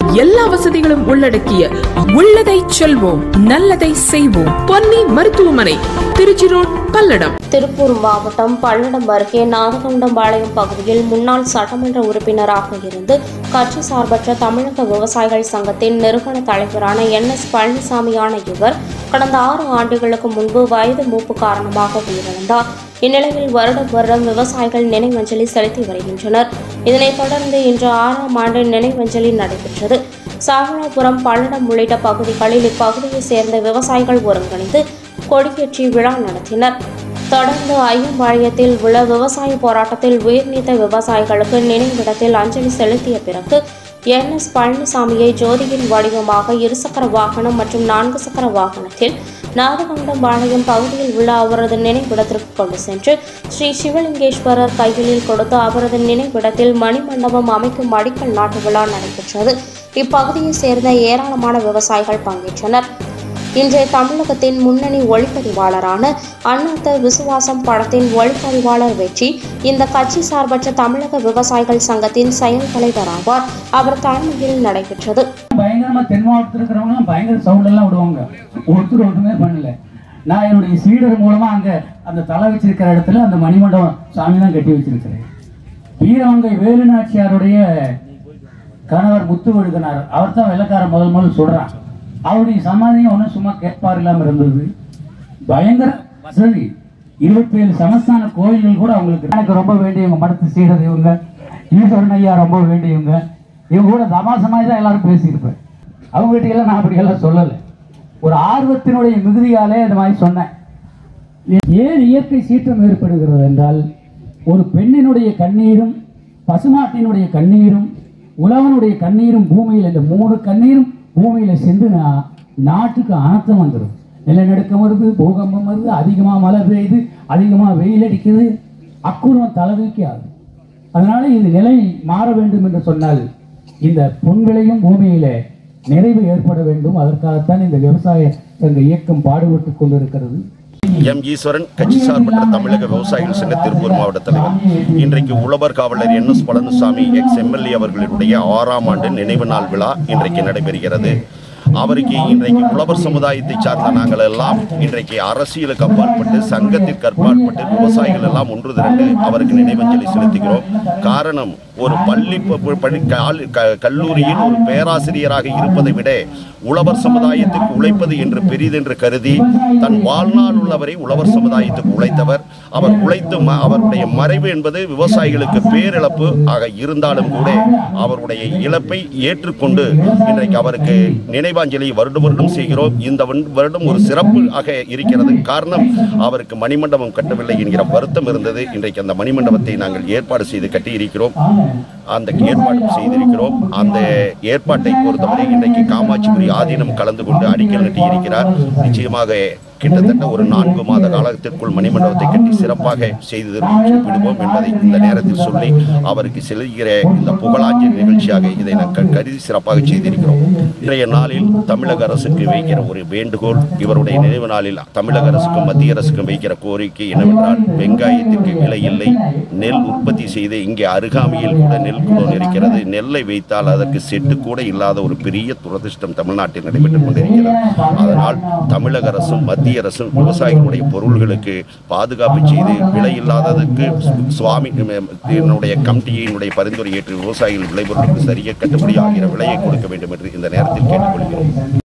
எல்லா வசதிகளும் உள்ளடக்கிய உள்ளதை செல்வோம் நல்லதை செய்வோம் பொன்னி மருத்துவமனை திருச்சி ரோட் பல்லடம் திருப்பூர் மாவட்டம் பல்லடம் அருகே நாககண்டம்பாளையம் பகுதியில் முன்னாள் சட்டமன்ற உறுப்பினராக இருந்து கட்சி சார்பற்ற தமிழக விவசாயிகள் சங்கத்தின் நிறுவன தலைவரான என் எஸ் பழனிசாமியான இவர் கடந்த ஆறு ஆண்டுகளுக்கு முன்பு வயது மூப்பு காரணமாக உயிரிழந்தார் இந்நிலையில் வருடம் வருடம் விவசாயிகள் நினைவஞ்சலி செலுத்தி வருகின்றனர் இதனைத் தொடர்ந்து இன்று ஆறாம் ஆண்டு நினைவஞ்சலி நடைபெற்றது சாமலாபுரம் பல்லடம் உள்ளிட்ட பகுதிகளில் இப்பகுதியைச் சேர்ந்த விவசாயிகள் ஒருங்கிணைந்து கொடியேற்றி விழா நடத்தினர் தொடர்ந்து ஐயம்பாளையத்தில் உள்ள விவசாய போராட்டத்தில் உயிர் நீத்த விவசாயிகளுக்கு நினைவிடத்தில் அஞ்சலி செலுத்திய பிறகு என் எஸ் பழனிசாமியை ஜோதியின் வடிவமாக இருசக்கர வாகனம் மற்றும் நான்கு சக்கர வாகனத்தில் நாககண்டம்பாளையம் பகுதியில் உள்ள அவரது நினைவிடத்திற்கு கொண்டு சென்று ஸ்ரீ சிவலிங்கேஸ்வரர் கைகளில் கொடுத்து அவரது நினைவிடத்தில் மணிமண்டபம் அமைக்கும் அடிக்கல் நாட்டு விழா நடைபெற்றது இப்பகுதியைச் சேர்ந்த ஏராளமான விவசாயிகள் பங்கேற்றனர் இன்றைய தமிழகத்தின் முன்னணி ஒளிப்பதிவாளரான அண்ணாத்த விசுவாசம் படத்தின் ஒளிப்பதிவாளர் வெற்றி இந்த கட்சி சார்பற்ற தமிழக விவசாயிகள் சங்கத்தின் செயல் தலைவர் ஆவார் அவர் தலைமையில் நடைபெற்றது பயங்கரமா தென் மாவட்டத்தில் இருக்கிறவங்க பயங்கர சவுண்ட் எல்லாம் விடுவாங்க ஒருத்தர் ஒன்றுமே பண்ணல நான் என்னுடைய சீடர் மூலமா அங்க அந்த தலை வச்சிருக்கிற இடத்துல அந்த மணிமண்டபம் சாமி தான் கட்டி வச்சிருக்கிறேன் வீரவங்கை வேலுநாச்சியாருடைய கணவர் முத்து வழுகனார் அவர் தான் வெள்ளக்கார முதல் முதல் சொல்றான் அவருடைய சமாதியும் ஒன்றும் சும்மா கேட்பார் இல்லாம இருந்தது பயங்கர வசதி இருபத்தி ஏழு சமஸ்தான கோயில்கள் கூட அவங்களுக்கு எனக்கு ரொம்ப வேண்டியவங்க மடத்து சீடர் இவங்க ஈஸ்வரன் ஐயா ரொம்ப வேண்டியவங்க இவங்க கூட தமாசமாய் தான் எல்லாரும் பேசியிருப்பேன் அவங்க கிட்டயெல்லாம் நான் அப்படியெல்லாம் சொல்லலை ஒரு ஆர்வத்தினுடைய மிகுதியாலே இந்த மாதிரி சொன்னேன் ஏன் இயற்கை சீற்றம் ஏற்படுகிறது என்றால் ஒரு பெண்ணினுடைய கண்ணீரும் பசுமாட்டினுடைய கண்ணீரும் உழவனுடைய கண்ணீரும் பூமியில் இந்த மூணு கண்ணீரும் பூமியில சென்றுனா நாட்டுக்கு அனர்த்தம் வந்துடும் நிலநடுக்கம் வருது பூகம்பம் வருது அதிகமாக மழை பெய்யுது அதிகமாக வெயில் அடிக்குது அக்குறம் தலைதூக்கி ஆகுது அதனால இது நிலை மாற வேண்டும் என்று சொன்னால் இந்த பொன்விளையும் பூமியில நிறைவு ஏற்பட வேண்டும் அதற்காகத்தான் இந்த விவசாய சங்க இயக்கம் பாடுபட்டு கொண்டிருக்கிறது எம் ஈஸ்வரன் கட்சி சார்பற்ற தமிழக விவசாயிகள் சங்க திருப்பூர் மாவட்ட தலைவர் இன்றைக்கு உழவர் காவலர் N S Palaniswami ex MLA அவர்களுடைய ஆறாம் ஆண்டு நினைவு நாள் விழா இன்றைக்கு நடைபெறுகிறது அவருக்கு இன்றைக்கு உழவர் சமுதாயத்தை சார்ந்த நாங்கள் எல்லாம் இன்றைக்கு அரசியலுக்கு அப்பாற்பட்டு சங்கத்திற்கு அப்பாற்பட்டு விவசாயிகள் எல்லாம் ஒன்று திரண்டு அவருக்கு நினைவஞ்சலி செலுத்துகிறோம் காரணம் ஒரு பள்ளி ப- பள்ளி கால்- க- கல்லூரியில் ஒரு பேராசிரியராக இருப்பதை விட உழவர் சமுதாயத்துக்கு உழைப்பது என்று பெரிதென்று கருதி தன் வாழ்நாள் உள்ளவரை உழவர் சமுதாயத்துக்கு உழைத்தவர் அவர் உழைத்து ம- அவருடைய மறைவு என்பது விவசாயிகளுக்கு பேரிழப்பு ஆக இருந்தாலும் கூட அவருடைய இழப்பை ஏற்றுக்கொண்டு இன்றைக்கு அவருக்கு நினைவாஞ்சலி வருடம் வருடம் செய்கிறோம் இந்த வன்- வருடம் ஒரு சிறப்பு ஆக இருக்கிறது காரணம் அவருக்கு மணிமண்டபம் கட்டவில்லை என்கிற வருத்தம் இருந்தது இன்றைக்கு அந்த மணிமண்டபத்தை நாங்கள் ஏற்பாடு செய்து கட்டியிருக்கிறோம் அந்த ஏற்பாடு செய்திருக்கிறோம் அந்த ஏற்பாட்டை பொறுத்தவரை இன்றைக்கு காமாட்சிபுரி ஆதீனம் கலந்து கொண்டு அடிக்கல் நட்டி இருக்கிறார் நிச்சயமாக கிட்டத்தட்ட ஒரு நான்கு மாத காலத்திற்குள் மணிமண்டபத்தை கட்டி சிறப்பாக செய்து விடுவோம் என்பதை இந்த நேரத்தில் சொல்லி அவருக்கு செல்கிற இந்த புகழாஞ்சலி நிகழ்ச்சியாக இதை நாங்கள் கருதி சிறப்பாக செய்திருக்கிறோம் இன்றைய நாளில் தமிழக அரசுக்கு வைக்கிற ஒரு வேண்டுகோள் இவருடைய நினைவு நாளில் தமிழக அரசுக்கும் மத்திய அரசுக்கும் வைக்கிற கோரிக்கை என்னவென்றால் வெங்காயத்திற்கு விலை இல்லை நெல் உற்பத்தி செய்து இங்கே அருகாமையில் கூட நெல் குடோன் இருக்கிறது நெல்லை வைத்தால் அதற்கு செட்டு கூட இல்லாத ஒரு பெரிய துரதிர்ஷ்டம் தமிழ்நாட்டில் நடைபெற்றுக் கொண்டிருக்கிறது அதனால் தமிழக அரசும் மத்திய அரசும் விவசாயிகளுடைய பொருள்களுக்கு பாதுகாப்பு செய்து விலை இல்லாததற்கு சுவாமி என்னுடைய கமிட்டியினுடைய பரிந்துரை ஏற்று விவசாயிகள் விளைபொருளுக்கு சரிய கட்டுப்படி ஆகிற விலையை கொடுக்க வேண்டும் என்று இந்த நேரத்தில் கேட்டுக்கொள்கிறோம்